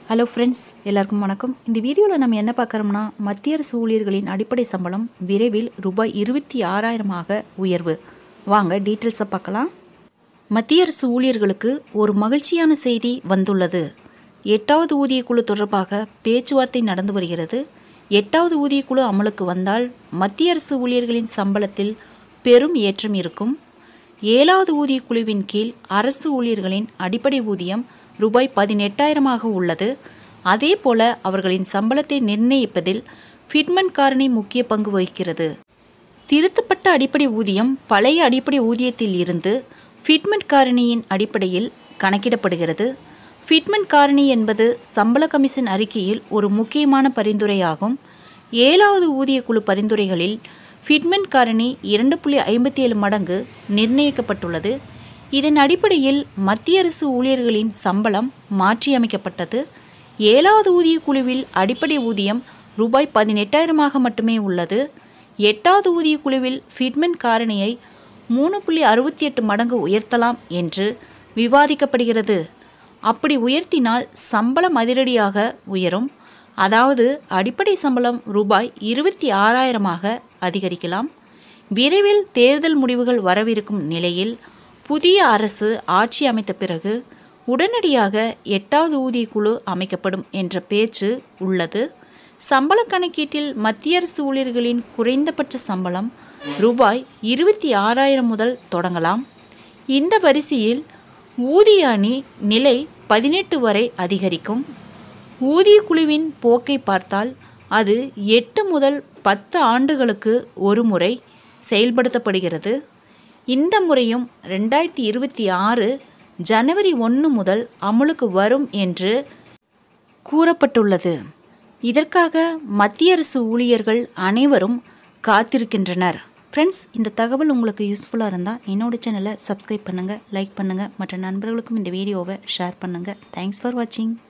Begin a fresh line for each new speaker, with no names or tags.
hello friends எல்லாருக்கும் வணக்கம் இந்த வீடியோவில் நம்ம என்ன பார்க்குறோம்னா மத்திய அரசு ஊழியர்களின் அடிப்படை சம்பளம் விரைவில் ரூபாய் இருபத்தி ஆறாயிரமாக உயர்வு வாங்க டீட்டெயில்ஸை பார்க்கலாம் மத்திய அரசு ஊழியர்களுக்கு ஒரு மகிழ்ச்சியான செய்தி வந்துள்ளது எட்டாவது ஊதிய குழு தொடர்பாக பேச்சுவார்த்தை நடந்து வருகிறது எட்டாவது ஊதிய குழு அமலுக்கு வந்தால் மத்திய அரசு ஊழியர்களின் சம்பளத்தில் பெரும் ஏற்றம் இருக்கும் ஏழாவது ஊதிய குழுவின் கீழ் அரசு ஊழியர்களின் அடிப்படை ஊதியம் ரூபாய் பதினெட்டாயிரமாக உள்ளது அதே போல அவர்களின் சம்பளத்தை நிர்ணயிப்பதில் ஃபிட்மெண்ட் காரணி முக்கிய பங்கு வகிக்கிறது திருத்தப்பட்ட அடிப்படை ஊதியம் பழைய அடிப்படை ஊதியத்தில் இருந்து ஃபிட்மெண்ட் காரணியின் அடிப்படையில் கணக்கிடப்படுகிறது ஃபிட்மெண்ட் காரணி என்பது சம்பள கமிஷன் அறிக்கையில் ஒரு முக்கியமான பரிந்துரையாகும் ஏழாவது ஊதிய குழு பரிந்துரைகளில் ஃபிட்மெண்ட் காரணி இரண்டு புள்ளி ஐம்பத்தி ஏழு மடங்கு நிர்ணயிக்கப்பட்டுள்ளது இதன் அடிப்படையில் மத்திய அரசு ஊழியர்களின் சம்பளம் மாற்றியமைக்கப்பட்டது ஏழாவது ஊதிய குழுவில் அடிப்படை ஊதியம் ரூபாய் பதினெட்டாயிரமாக மட்டுமே உள்ளது எட்டாவது ஊதிய குழுவில் ஃபிட்மெண்ட் காரணியை மூணு புள்ளி அறுபத்தி எட்டு மடங்கு உயர்த்தலாம் என்று விவாதிக்கப்படுகிறது அப்படி உயர்த்தினால் சம்பளம் அதிரடியாக உயரும் அதாவது அடிப்படை சம்பளம் ரூபாய் இருபத்தி ஆறாயிரமாக அதிகரிக்கலாம் விரைவில் தேர்தல் முடிவுகள் வரவிருக்கும் நிலையில் புதிய அரசு ஆட்சி அமைத்த பிறகு உடனடியாக எட்டாவது ஊதிய குழு அமைக்கப்படும் என்ற பேச்சு உள்ளது சம்பள கணக்கீட்டில் மத்திய அரசு ஊழியர்களின் குறைந்தபட்ச சம்பளம் ரூபாய் இருபத்தி ஆறாயிரம் முதல் தொடங்கலாம் இந்த வரிசையில் ஊதிய அணி நிலை பதினெட்டு வரை அதிகரிக்கும் ஊதிய குழுவின் போக்கை பார்த்தால் அது எட்டு முதல் பத்து ஆண்டுகளுக்கு ஒரு முறை செயல்படுத்தப்படுகிறது இந்த முறையும் ரெண்டாயிரத்தி இருபத்தி ஆறு ஜனவரி ஒன்று முதல் அமலுக்கு வரும் என்று கூறப்பட்டுள்ளது இதற்காக மத்திய அரசு ஊழியர்கள் அனைவரும் காத்திருக்கின்றனர் ஃப்ரெண்ட்ஸ் இந்த தகவல் உங்களுக்கு யூஸ்ஃபுல்லாக இருந்தால் என்னோட சேனலை சப்ஸ்கிரைப் பண்ணுங்கள் லைக் பண்ணுங்கள் மற்ற நண்பர்களுக்கும் இந்த வீடியோவை ஷேர் பண்ணுங்கள் தேங்க்ஸ் ஃபார் வாட்சிங்